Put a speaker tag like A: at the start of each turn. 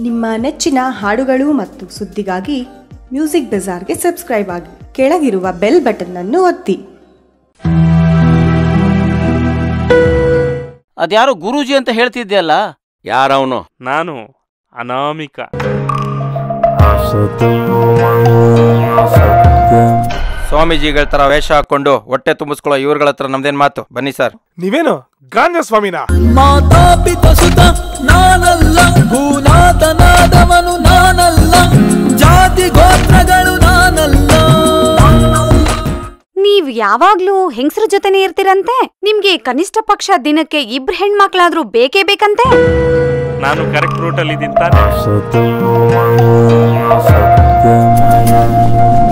A: ನಿಮ್ಮ ನೆಚ್ಚಿನ ಹಾಡುಗಳು ಮತ್ತು ಸುದ್ದಿಗಾಗಿ ಮ್ಯೂಸಿಕ್ ಬಜಾರ್ಗೆ ಸಬ್ಸ್ಕ್ರೈಬ್ ಆಗಿ ಕೆಳಗಿರುವ ಬೆಲ್ ಬಟನ್ ಅನ್ನು ಒತ್ತಿ
B: ಅದ್ಯಾರೋ ಗುರೂಜಿ ಅಂತ ಹೇಳ್ತಿದ್ಯಲ್ಲ
C: ಯಾರವನು
D: ನಾನು ಅನಾಮಿಕ
C: ಸ್ವಾಮೀಜಿಗಳ ತರ ವೇಷ ಹಾಕೊಂಡು ಹೊಟ್ಟೆ ತುಂಬಿಸ್ಕೊಳ್ಳೋ ಇವ್ರಗಳ ಹತ್ರ ನಮ್ದೇನ್ ಮಾತು ಬನ್ನಿ ಸರ್
E: ನೀವೇನು ಗಾಂಜಾ ಸ್ವಾಮಿನ
F: ಮಾತಾಪಿತ ಸುತ ನಾನಲ್ಲ ಭೂನಾಥನಾದವನು ನಾನಲ್ಲ ಜಾತಿ ಗೋತ್ರಗಳು ನಾನಲ್ಲ
G: ನೀವ್ ಯಾವಾಗ್ಲೂ ಹೆಂಗಸ್ರ ಜೊತೆನೆ ಇರ್ತಿರಂತೆ ನಿಮ್ಗೆ ಕನಿಷ್ಠ ಪಕ್ಷ ದಿನಕ್ಕೆ ಇಬ್ರು ಹೆಣ್ಮಕ್ಳಾದ್ರೂ ಬೇಕೇ ಬೇಕಂತೆ
D: ನಾನು ಕರೆಕ್ಟ್ ರೂಟಲ್ಲಿ ಇದ್ದೀನಿ ತಾನೆ